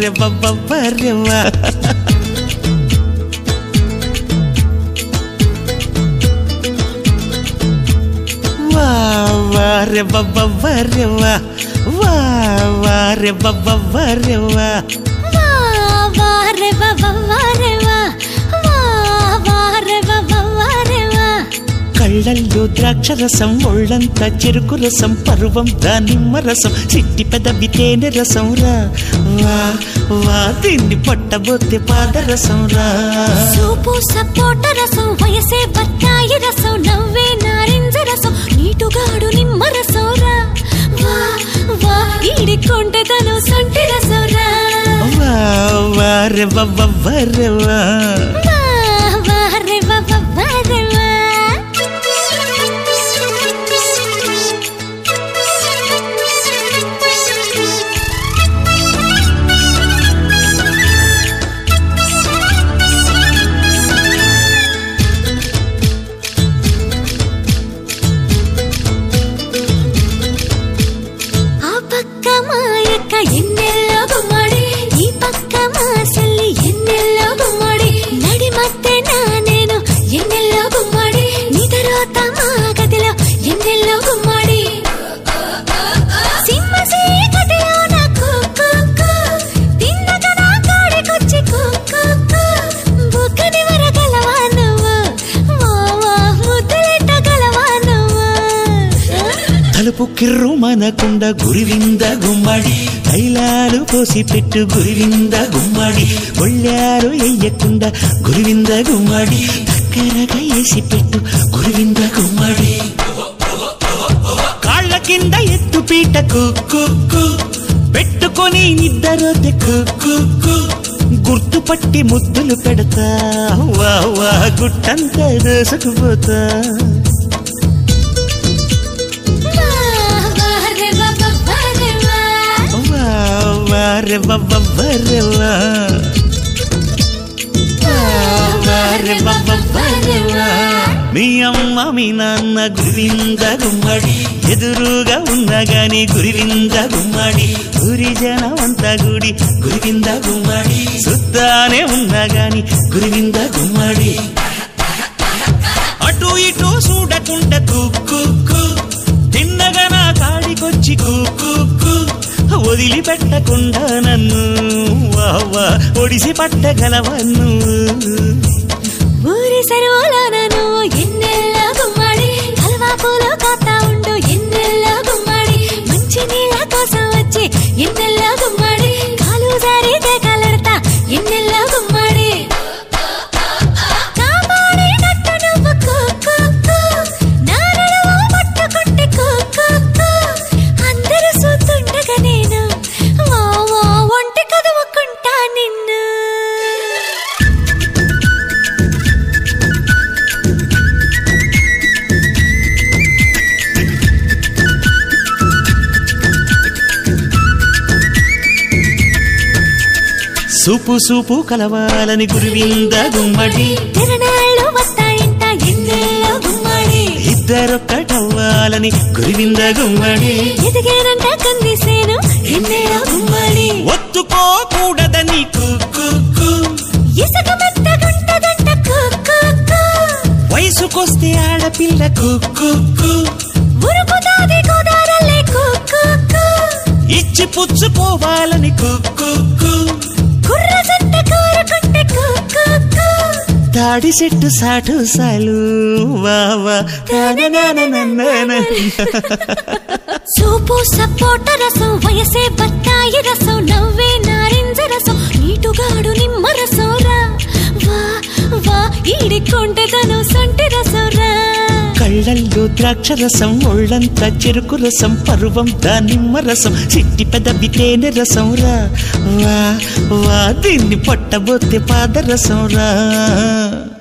వారే వారే వా వా వారే వారే వా వా వారే వారే వా వా వా రే వా వా వా రే వా వా వా రే వా వా వా రే వా కళ్ళల్లో ద్రాక్ష రసం ఒళ్ళంతా చెరుకు రసం పరువం దానిమ్మ రసం చిట్టి పెదవి తేనె రసం రా వా వా దీన్ని పట్టబోతే పాదరసం రా సూపు సపోట రసం వయసే బత్తాయి రసం నవ్వే నారింజ రసం నీటుగాడు నిమ్మ రసం రా వా వా ఈడికొంటే తను సొంటి రసం రా వా వారే వారే వా వా వా రే వా వా వా రే వా ఆ పక్క మా యొక్క ఎన్నెల్లో గుమ్మడి ఈ పక్క మా సెల్లి ఎన్నెల్లో గుమ్మడి నడి మధ్య నా నేను ఎన్నెల్లో గుమ్మడి నిదరోత మా గదిలో ఎన్నెల్లో గుమ్మడి సింహ చీకటిలో నా కుక్కు తిన్నగా నా కాడికొచ్చి కుక్కు బుక్కని వరగలవా నువ్వు మావా ముద్దులెట్టగలవా నువ్వు తలుపు కిర్రు మనకుండ గురివింద గుమ్మడి తైలాలు పోసి పెట్టు గురివింద గుమ్మడి ఒళ్ళారు ఎయ్యకుండా గురివింద గుమ్మడి దగ్గరగా వేసి పెట్టు గురివింద గుమ్మడి కాళ్ళ కింద ఎత్తు పీట కుక్కు పెట్టుకొని నిద్దరోతే కుక్కు గుర్తుపట్టి ముద్దులు పెడతా వా వా గుట్టంతా దోసుకుపోతా వా వా రే వా వా వా రే వా వా వారే వారే వా వారే వారే వా మీ అమ్మ మీ నాన్న గురివింద గుమ్మడి ఎదురుగా ఉన్నా గాని గురివింద గుమ్మడి గురి జనమంతా గుడి గురివింద గుమ్మడి సుద్దానే ఉన్నా గాని గురివింద గుమ్మడి అటు ఇటు చూడకుండా కుక్కు తిన్నగా నా కాడికొచ్చి కుక్కు వదిలిపెట్టకుండా నన్ను వావా ఒడిసి పట్టగలవన్ను ఊరి సరువులోనను ఎన్నెల్లో గుమ్మడి హల్వా పూలు కాతా ఉండు ఎన్నెల్లో గుమ్మడి మంచి నీళ్ళ కోసం వచ్చి ఎన్నెల్లో గుమ్మడి కాలు జారితే కలడతా ఎన్నెల్లో గుమ్మడి కాపాడినట్టు నువ్వు కుక్కు నా నడుము పట్టుకుంటే కుక్కు అందరూ చూస్తుండగా నేను వా వా ఒంటి కదువుకుంటా నిన్ను సూపు సూపు కలవాలని గురువింద గుమ్మడి తిరణాళ్ళు వస్తాయంట ఎన్నెల్లో గుమ్మడి ఇద్దరొక్కటవ్వాలని గురువింద గుమ్మడి ఎదిగేనంట కందిసేను ఎన్నెల్లో గుమ్మడి ఒత్తుకోకూడదని కుక్కు ఇసుక మెత్తగుంటదంట కుక్కు వయసుకొస్తే ఆడపిల్ల కుక్కు ఉరుకుతాది కుదారలే కుక్కు ఇచ్చి పుచ్చుకోవాలని కుక్కు కుర్ర జంట కోరుకుంటే కుక్కు తాడి చెట్టు సాటు సాలు వావా సూపు సపోట రసం వయసే బత్తాయి రసం నవ్వే నారింజ రసం నీటుగాడు నిమ్మ రసం రా వా వా ఈడికొంటే తను సొంటి రసం రా కళ్ళల్లో ద్రాక్ష రసం ఒళ్ళంతా చెరుకు రసం పరువం దానిమ్మ రసం చిట్టి పెదవి తేనె రసం రా వా వా దీన్ని పట్టబోతే పాదరసం రా